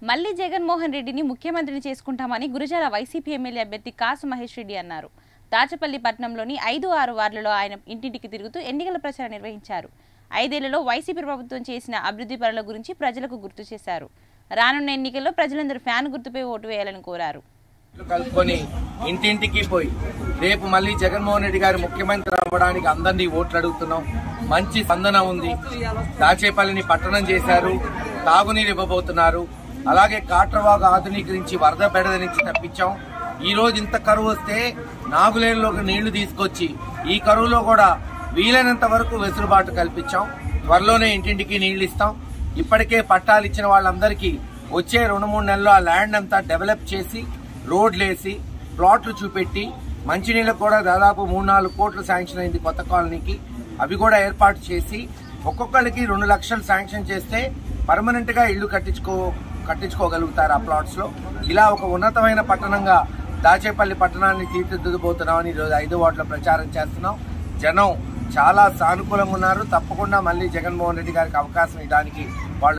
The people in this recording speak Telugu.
మళ్లీ జగన్మోహన్ రెడ్డిని ముఖ్యమంత్రిని చేసుకుంటామని గురజాల వైసీపీ ఎమ్మెల్యే అభ్యర్థి కాసు మహేష్ రెడ్డి అన్నారు దాచపల్లి పట్టణంలోని ఐదు ఆరు వార్డులలో ఆయన ఇంటింటికి తిరుగుతూ ఎన్నికల ప్రచారం నిర్వహించారు ఐదేళ్లలో వైసీపీ ప్రభుత్వం చేసిన అభివృద్ధి పనుల గురించి ప్రజలకు గుర్తు చేశారు రానున్న ఎన్నికల్లో ప్రజలందరూ ఫ్యాన్ గుర్తుపై ఓటు వేయాలని కోరారు కలుపుకొని ఇంటింటికి పోయి రేపు మళ్ళీ జగన్మోహన్ రెడ్డి గారు ముఖ్యమంత్రి అవ్వడానికి అందరినీ ఓట్లు అడుగుతున్నాం మంచి స్పందన ఉంది దాచేపల్లిని పట్టణం చేశారు తాగునీరు ఇవ్వబోతున్నారు అలాగే కాట్రవాగు ఆధునీకరించి వరద బెడద నుంచి తప్పించాం ఈ రోజు ఇంత కరువు వస్తే నాగులేరులోకి నీళ్లు తీసుకొచ్చి ఈ కరువులో కూడా వీలైనంత వరకు వెసులుబాటు కల్పించాం త్వరలోనే ఇంటింటికి నీళ్లు ఇస్తాం ఇప్పటికే పట్టాలు ఇచ్చిన వాళ్ళందరికీ వచ్చే రెండు మూడు నెలల్లో ఆ ల్యాండ్ అంతా డెవలప్ చేసి రోడ్లు వేసి ప్లాట్లు చూపెట్టి మంచినీళ్ళకు కూడా దాదాపు మూడు నాలుగు కోట్లు శాంక్షన్ అయింది కొత్త కాలనీకి అవి కూడా ఏర్పాటు చేసి ఒక్కొక్కరికి రెండు లక్షలు శాంక్షన్ చేస్తే పర్మనెంట్ గా ఇల్లు కట్టించుకో కట్టించుకోగలుగుతారు ఆ ప్లాట్స్ లో ఇలా ఒక ఉన్నతమైన పట్టణంగా దాచేపల్లి పట్టణాన్ని తీర్చిదిద్దబోతున్నామని ఈరోజు ఐదు వార్డులో ప్రచారం చేస్తున్నాం జనం చాలా సానుకూలంగా ఉన్నారు తప్పకుండా మళ్ళీ జగన్మోహన్ రెడ్డి గారికి అవకాశం ఇవ్వడానికి వాళ్ళు